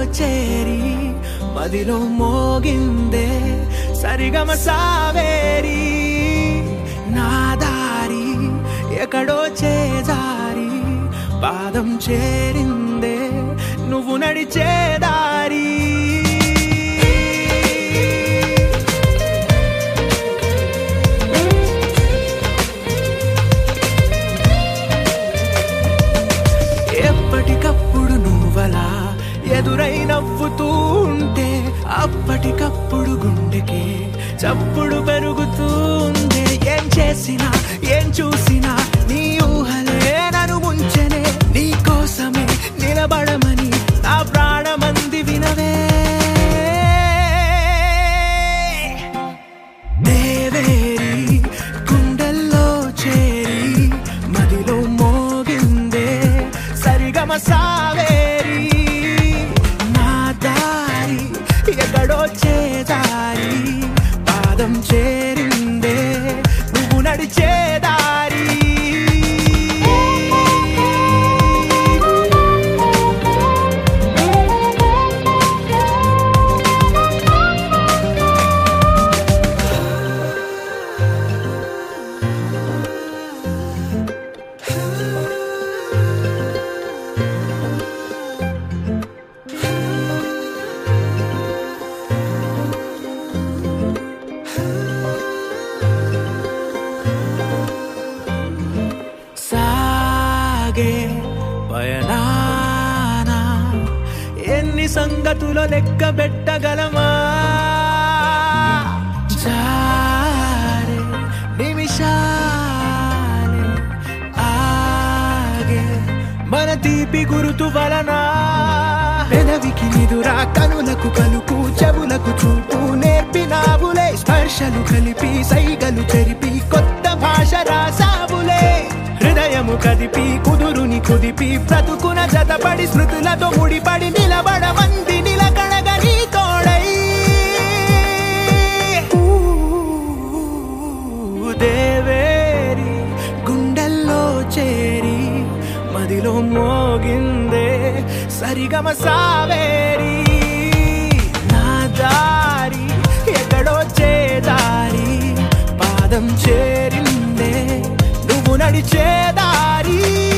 చేరి మదిలో మోగిందే సరిగమ సావేరి నా దారి ఎక్కడో చేజారి పాదం చేరిందే నువ్వు నడిచే దారి ఎప్పటికప్పుడు నువ్వలా ఎదురై నవ్వుతూ ఉంటే అప్పటికప్పుడు గుండెకి చప్పుడు పెరుగుతూ ఉంది ఏం చేసినా ఏం చూసినా నీ ఊహలే నన్ను ముంచెనే నీ కోసమే నిలబడమని నా ప్రాణమంది వినవే దేవేరి గుండెల్లో చేరి మదిలో మోగిందే సరిగమ సావేరి నా దారి ఎక్కడో చేదారి పాదం చేరిందే నువ్వు నడిచే దారి సాగే పయనాన ఎన్ని సంగతులు లెక్క పెట్టగలమా జారే నిమిషాలే ఆగే మన తీపి గురుతు వలన పెదవికి నిదురా కనులకు కలుపు చెవులకు చూపు నేర్పినావులే స్పర్శలు కలిపి సైగలు చెరిపి కొత్త భాష రాసావులే హృదయము కదిపి కుదురుని కుదిపి బ్రతుకున జతపడి స్మృతులతో ముడిపడి నిలబడమంది నిలకడగా నీ తోడై ఊ, దేవేరి గుండెల్లో చేరి మదిలో మోగిందే సరిగమ సావేరి నా దారి ఎక్కడో చేదారి పాదం చేరిందే నువ్వు నడిచే దారి